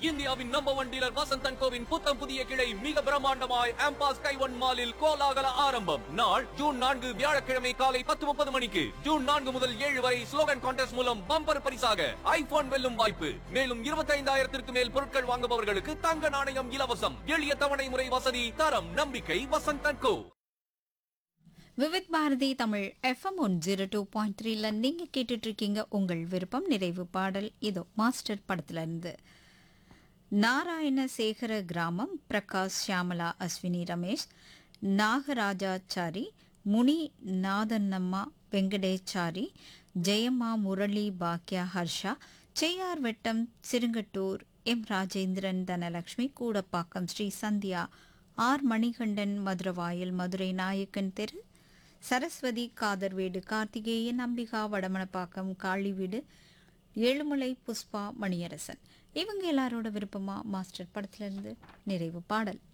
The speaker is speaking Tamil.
இந்தியாவின் நம்பர் ஒன் டீலர் வசந்தன் கோவின் புத்தம் புதிய கிளை மிக பிரம்மாண்டமாய் ஆம்பாஸ் கைவன் மாலில் கோலாகல ஆரம்பம் நாள் ஜூன் நான்கு வியாழக்கிழமை காலை பத்து முப்பது மணிக்கு ஜூன் நான்கு முதல் ஏழு வரை ஸ்லோகன் கான்டெஸ்ட் மூலம் பம்பர் பரிசாக ஐபோன் வெல்லும் வாய்ப்பு மேலும் இருபத்தைந்தாயிரத்திற்கு மேல் பொருட்கள் வாங்குபவர்களுக்கு தங்க நாணயம் இலவசம் எளிய தவணை முறை வசதி தரம் நம்பிக்கை Vasanthan co Vividh Bharati Tamil FM one zero two point த்ரீல நீங்க கேட்டுட்டு இருக்கீங்க உங்கள் விருப்பம் நிறைவு பாடல் இதோ மாஸ்டர் படத்துல இருந்து நாராயணசேகர கிராமம் பிரகாஷ் ஷியாமலா அஸ்வினி ரமேஷ் நாகராஜாச்சாரி முனி நாதன்னம்மா வெங்கடேச்சாரி ஜெயம்மா முரளி பாக்யா ஹர்ஷா செய்யார் வெட்டம் சிறுங்கட்டூர் எம் ராஜேந்திரன் தனலட்சுமி கூடப்பாக்கம் ஸ்ரீ சந்தியா ஆர் மணிகண்டன் மதுரவாயல் மதுரை நாயக்கன் தெரு சரஸ்வதி காதர்வேடு கார்த்திகேயன் அம்பிகா வடமணப்பாக்கம் காளிவீடு ஏழுமலை புஷ்பா மணியரசன் இவங்க எல்லாரோட விருப்பமா மாஸ்டர் படத்துல இருந்து நிறைவு பாடல்